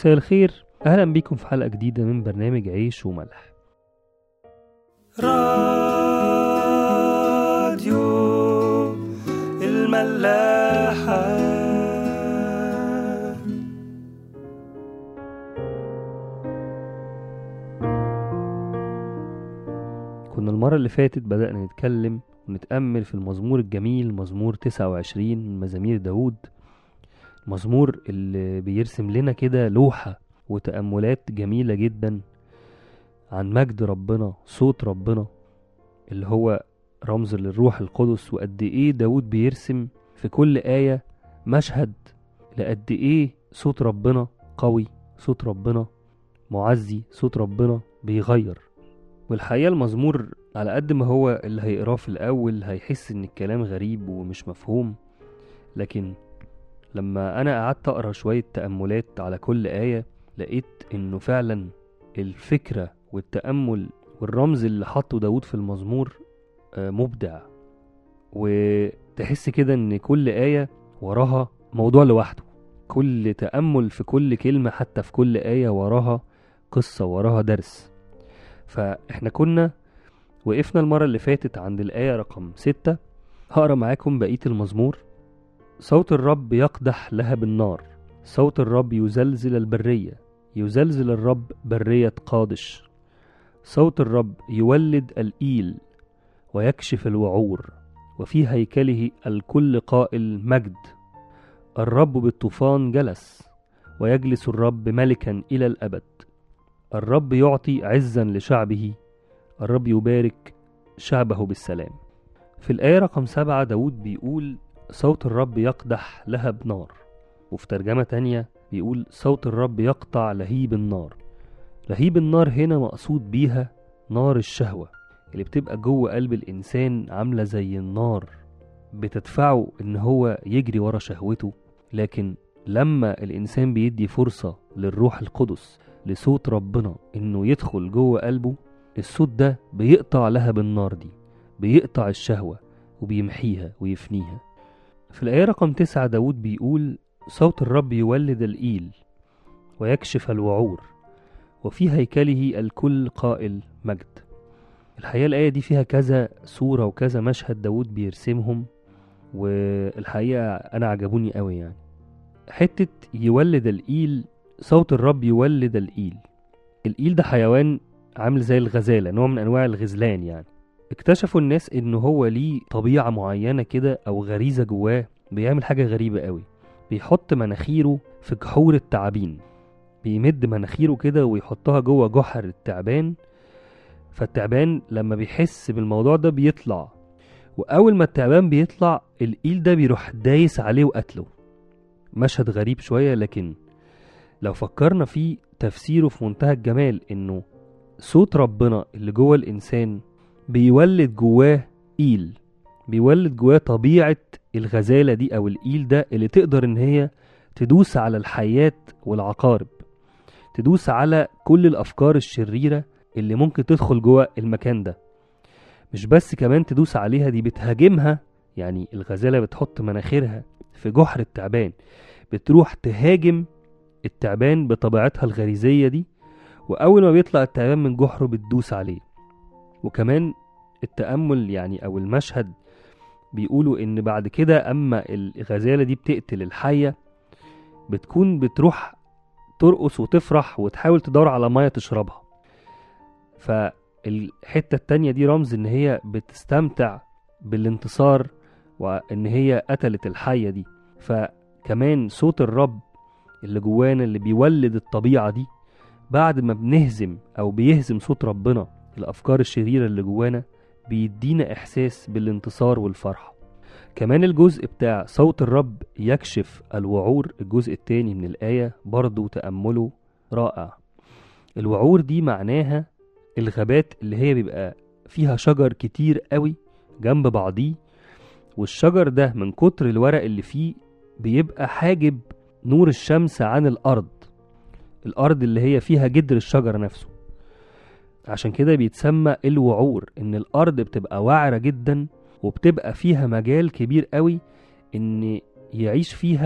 مساء الخير أهلا بيكم في حلقة جديدة من برنامج عيش وملح راديو الملاحة كنا المرة اللي فاتت بدأنا نتكلم ونتأمل في المزمور الجميل مزمور 29 من مزامير داود مزمور اللي بيرسم لنا كده لوحة وتأملات جميلة جدا عن مجد ربنا صوت ربنا اللي هو رمز للروح القدس وقد ايه داود بيرسم في كل آية مشهد لقد ايه صوت ربنا قوي صوت ربنا معزي صوت ربنا بيغير والحقيقة المزمور على قد ما هو اللي هيقراه في الأول هيحس إن الكلام غريب ومش مفهوم لكن لما أنا قعدت أقرا شوية تأملات على كل آية لقيت إنه فعلا الفكرة والتأمل والرمز اللي حطه داود في المزمور آه، مبدع وتحس كده إن كل آية وراها موضوع لوحده كل تأمل في كل كلمة حتى في كل آية وراها قصة وراها درس فاحنا كنا وقفنا المرة اللي فاتت عند الآية رقم ستة هقرا معاكم بقية المزمور صوت الرب يقدح لهب النار صوت الرب يزلزل البرية يزلزل الرب برية قادش صوت الرب يولد الإيل ويكشف الوعور وفي هيكله الكل قائل مجد الرب بالطوفان جلس ويجلس الرب ملكا إلى الأبد الرب يعطي عزا لشعبه الرب يبارك شعبه بالسلام في الآية رقم سبعة داود بيقول صوت الرب يقدح لهب نار وفي ترجمة تانية بيقول صوت الرب يقطع لهيب النار لهيب النار هنا مقصود بيها نار الشهوة اللي بتبقى جوه قلب الإنسان عاملة زي النار بتدفعه إن هو يجري ورا شهوته لكن لما الإنسان بيدي فرصة للروح القدس لصوت ربنا إنه يدخل جوه قلبه الصوت ده بيقطع لهب النار دي بيقطع الشهوة وبيمحيها ويفنيها في الآية رقم تسعة داود بيقول صوت الرب يولد الإيل ويكشف الوعور وفي هيكله الكل قائل مجد الحقيقة الآية دي فيها كذا صورة وكذا مشهد داود بيرسمهم والحقيقة أنا عجبوني قوي يعني حتة يولد الإيل صوت الرب يولد الإيل الإيل ده حيوان عامل زي الغزالة نوع من أنواع الغزلان يعني اكتشفوا الناس إن هو ليه طبيعة معينة كده أو غريزة جواه بيعمل حاجة غريبة قوي بيحط مناخيره في جحور التعابين بيمد مناخيره كده ويحطها جوه جحر التعبان فالتعبان لما بيحس بالموضوع ده بيطلع وأول ما التعبان بيطلع الإيل ده بيروح دايس عليه وقتله مشهد غريب شوية لكن لو فكرنا فيه تفسيره في منتهى الجمال انه صوت ربنا اللي جوه الانسان بيولد جواه ايل بيولد جواه طبيعة الغزالة دي او الايل ده اللي تقدر ان هي تدوس على الحيات والعقارب تدوس على كل الافكار الشريرة اللي ممكن تدخل جوه المكان ده مش بس كمان تدوس عليها دي بتهاجمها يعني الغزالة بتحط مناخيرها في جحر التعبان بتروح تهاجم التعبان بطبيعتها الغريزية دي وأول ما بيطلع التعبان من جحره بتدوس عليه وكمان التأمل يعني أو المشهد بيقولوا إن بعد كده أما الغزالة دي بتقتل الحية بتكون بتروح ترقص وتفرح وتحاول تدور على مية تشربها فالحتة التانية دي رمز إن هي بتستمتع بالانتصار وإن هي قتلت الحية دي فكمان صوت الرب اللي جوانا اللي بيولد الطبيعة دي بعد ما بنهزم أو بيهزم صوت ربنا الأفكار الشريرة اللي جوانا بيدينا إحساس بالانتصار والفرحة كمان الجزء بتاع صوت الرب يكشف الوعور الجزء التاني من الآية برضو تأمله رائع الوعور دي معناها الغابات اللي هي بيبقى فيها شجر كتير قوي جنب بعضيه والشجر ده من كتر الورق اللي فيه بيبقى حاجب نور الشمس عن الأرض الأرض اللي هي فيها جدر الشجر نفسه عشان كده بيتسمى الوعور إن الأرض بتبقى وعرة جدا وبتبقى فيها مجال كبير قوي إن يعيش فيها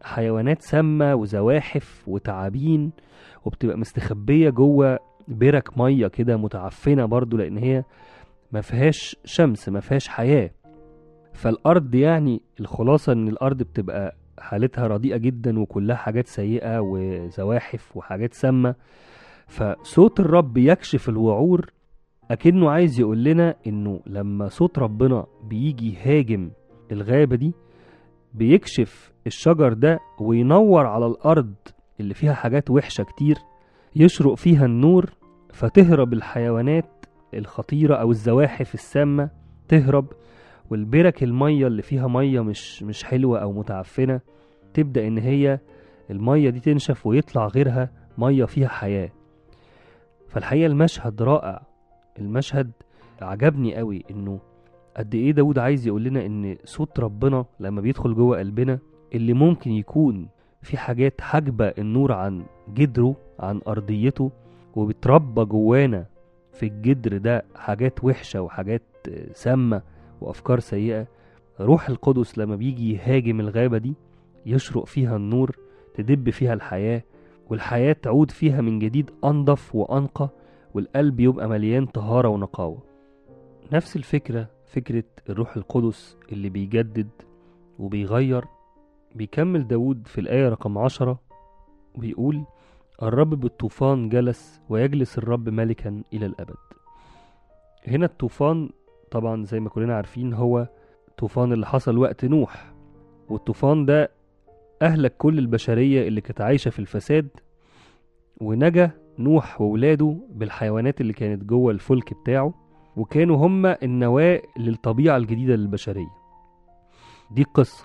حيوانات سامة وزواحف وتعابين وبتبقى مستخبية جوه برك مية كده متعفنة برضو لأن هي ما فيهاش شمس ما فيهاش حياة فالأرض يعني الخلاصة إن الأرض بتبقى حالتها رديئة جدا وكلها حاجات سيئة وزواحف وحاجات سامة فصوت الرب يكشف الوعور أكنه عايز يقول لنا إنه لما صوت ربنا بيجي يهاجم الغابة دي بيكشف الشجر ده وينور على الأرض اللي فيها حاجات وحشة كتير يشرق فيها النور فتهرب الحيوانات الخطيرة أو الزواحف السامة تهرب والبرك المية اللي فيها مية مش مش حلوة أو متعفنة تبدأ إن هي المية دي تنشف ويطلع غيرها مية فيها حياة فالحقيقة المشهد رائع المشهد عجبني قوي إنه قد إيه داود عايز يقول لنا إن صوت ربنا لما بيدخل جوه قلبنا اللي ممكن يكون في حاجات حاجبة النور عن جدره عن أرضيته وبتربى جوانا في الجدر ده حاجات وحشة وحاجات سامة وأفكار سيئة روح القدس لما بيجي يهاجم الغابة دي يشرق فيها النور تدب فيها الحياة والحياة تعود فيها من جديد أنضف وأنقى والقلب يبقى مليان طهارة ونقاوة نفس الفكرة فكرة الروح القدس اللي بيجدد وبيغير بيكمل داود في الآية رقم عشرة بيقول الرب بالطوفان جلس ويجلس الرب ملكا إلى الأبد هنا الطوفان طبعا زي ما كلنا عارفين هو طوفان اللي حصل وقت نوح والطوفان ده أهلك كل البشرية اللي كانت عايشة في الفساد ونجا نوح وولاده بالحيوانات اللي كانت جوه الفلك بتاعه وكانوا هما النواة للطبيعة الجديدة للبشرية دي القصة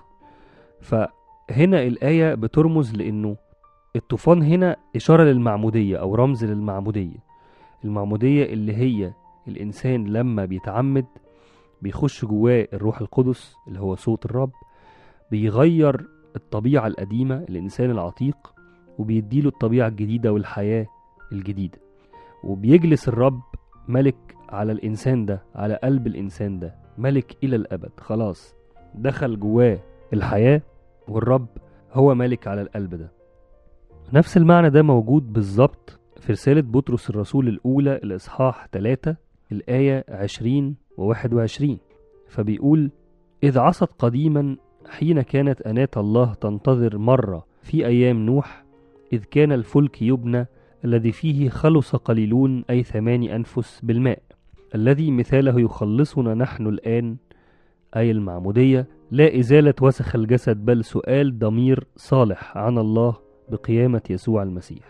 فهنا الآية بترمز لأنه الطوفان هنا إشارة للمعمودية أو رمز للمعمودية المعمودية اللي هي الإنسان لما بيتعمد بيخش جواه الروح القدس اللي هو صوت الرب بيغير الطبيعة القديمة الإنسان العتيق وبيديله الطبيعة الجديدة والحياة الجديدة وبيجلس الرب ملك على الإنسان ده على قلب الإنسان ده ملك إلى الأبد خلاص دخل جواه الحياة والرب هو ملك على القلب ده نفس المعنى ده موجود بالظبط في رسالة بطرس الرسول الأولى الإصحاح 3 الآية 20 و 21 فبيقول إذ عصت قديما حين كانت أناة الله تنتظر مرة في أيام نوح إذ كان الفلك يبنى الذي فيه خلص قليلون أي ثماني أنفس بالماء الذي مثاله يخلصنا نحن الآن أي المعمودية لا إزالة وسخ الجسد بل سؤال ضمير صالح عن الله بقيامة يسوع المسيح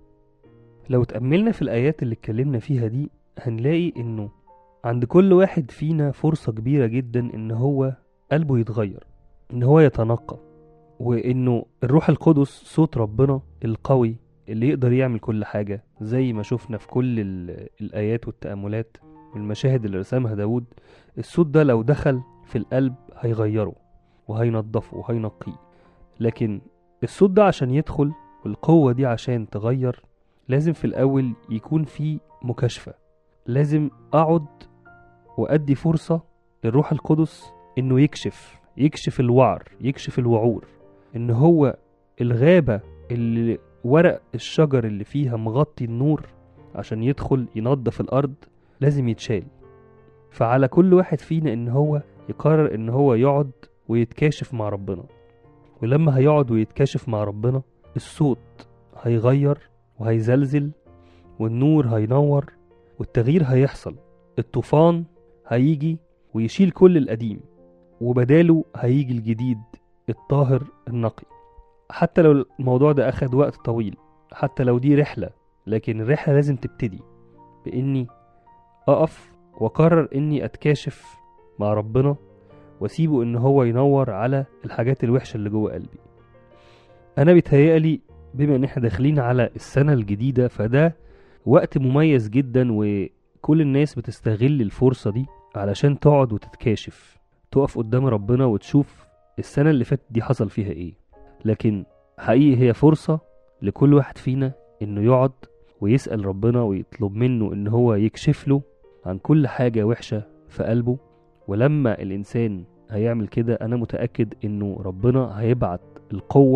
لو تأملنا في الآيات اللي اتكلمنا فيها دي هنلاقي إنه عند كل واحد فينا فرصة كبيرة جدا إن هو قلبه يتغير إن هو يتنقى وإنه الروح القدس صوت ربنا القوي اللي يقدر يعمل كل حاجة زي ما شفنا في كل ال- الآيات والتأملات والمشاهد اللي رسمها داود الصوت ده لو دخل في القلب هيغيره وهينضفه وهينقيه لكن الصوت ده عشان يدخل والقوة دي عشان تغير لازم في الأول يكون في مكاشفة لازم أقعد وأدي فرصة للروح القدس إنه يكشف يكشف الوعر يكشف الوعور إن هو الغابة اللي ورق الشجر اللي فيها مغطي النور عشان يدخل ينظف الأرض لازم يتشال فعلى كل واحد فينا إن هو يقرر إن هو يقعد ويتكاشف مع ربنا ولما هيقعد ويتكاشف مع ربنا الصوت هيغير وهيزلزل والنور هينور والتغيير هيحصل الطوفان هيجي ويشيل كل القديم وبداله هيجي الجديد الطاهر النقي حتى لو الموضوع ده أخد وقت طويل حتى لو دي رحلة لكن الرحلة لازم تبتدي بإني أقف وأقرر إني أتكاشف مع ربنا وأسيبه إن هو ينور على الحاجات الوحشة اللي جوه قلبي أنا بيتهيألي بما إن إحنا داخلين على السنة الجديدة فده وقت مميز جدا وكل الناس بتستغل الفرصة دي علشان تقعد وتتكاشف تقف قدام ربنا وتشوف السنة اللي فاتت دي حصل فيها إيه لكن حقيقي هي فرصة لكل واحد فينا إنه يقعد ويسأل ربنا ويطلب منه إن هو يكشف له عن كل حاجة وحشة في قلبه ولما الإنسان هيعمل كده أنا متأكد إنه ربنا هيبعت القوة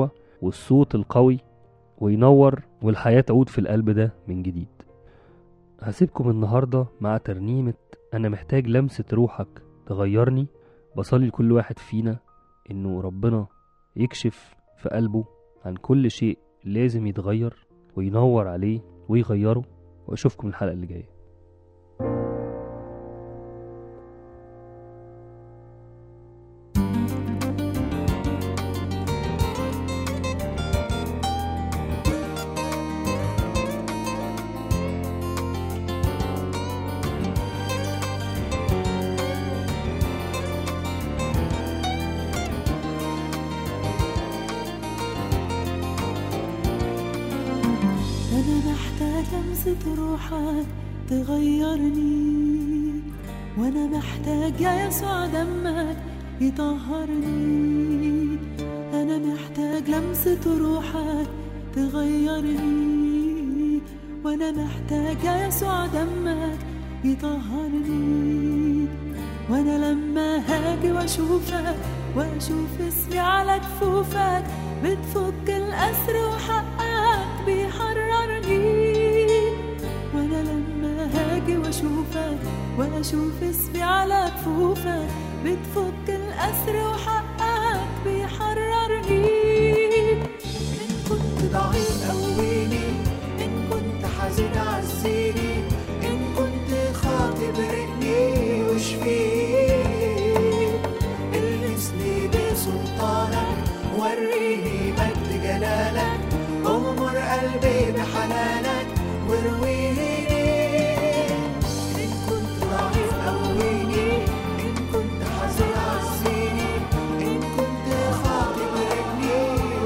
والصوت القوي وينور والحياة تعود في القلب ده من جديد هسيبكم النهاردة مع ترنيمة أنا محتاج لمسة روحك تغيرني بصلي لكل واحد فينا إنه ربنا يكشف في قلبه عن كل شيء لازم يتغير وينور عليه ويغيره وأشوفكم الحلقة اللي جاية أنا محتاج لمسة روحك تغيرني وأنا محتاج يا يسوع دمك يطهرني أنا محتاج لمسة روحك تغيرني وأنا محتاج يا يسوع دمك يطهرني وأنا لما هاجي وأشوفك وأشوف اسمي على كفوفك بتفك الأسر وحقك بيحررني وانا لما هاجي واشوفك واشوف اسمي على كفوفك بتفك الاسر وحقك بيحررني ان كنت ضعيف قويني ان كنت حزين عزيني ان كنت خاطي برقني واشفيني المسني بسلطانك وريني مجد جلالك أغمر قلبي بحنانك وارويني إن كنت ضعيف قويني إن كنت حزين عزيني إن كنت خاطي برجلي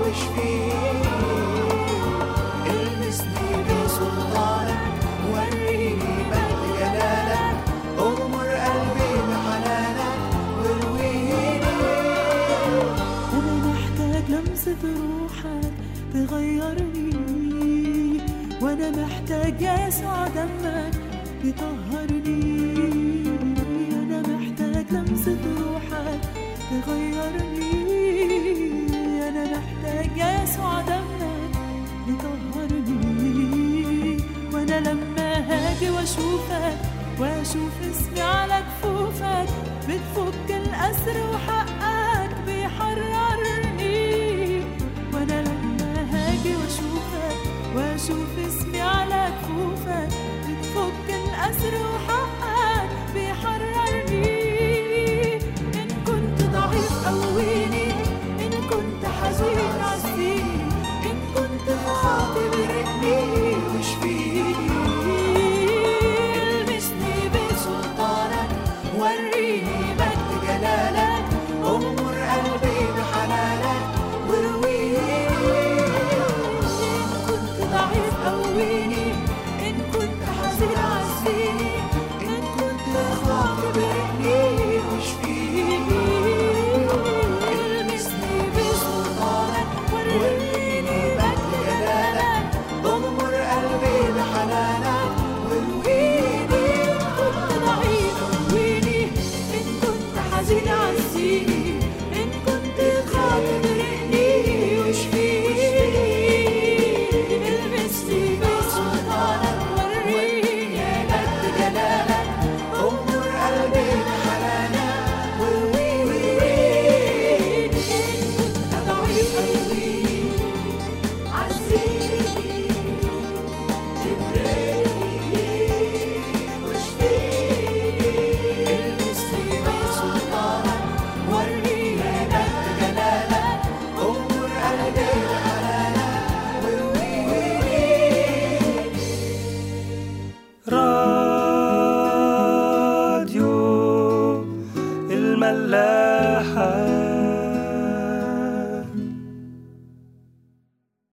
واشفيني المسني بسلطانك وريني مجد جلالك أغمر قلبي بحنانك وارويني أنا محتاج لمسة روحك تغيرني وأنا محتاج يا يسوع دمك يطهرني أنا محتاج لمسة روحك تغيرني أنا محتاج يا يسوع دمك يطهرني وأنا لما هاجي وأشوفك وأشوف اسمي على كفوفك بتفك الأسر وحقك بيحررني وانا لما هاجي واشوفك واشوف اسمي على كفوفك بتفك الاسر وحقك بيحررني ان كنت ضعيف قويني ان كنت حزين عزيني ان كنت خاطي برقني واشفيني المسني بسلطانك وريني مجد جلالك أغمر قلبي بحنانك وارويني إن كنت ضعيف قويني إن كنت حزين عزيني إن كنت خاطي برقني واشفيني المسني بسلطانك وريني مجد جلالك أغمر قلبي بحنانك وارويني إن كنت ضعيف قويني إن كنت حزين عزيني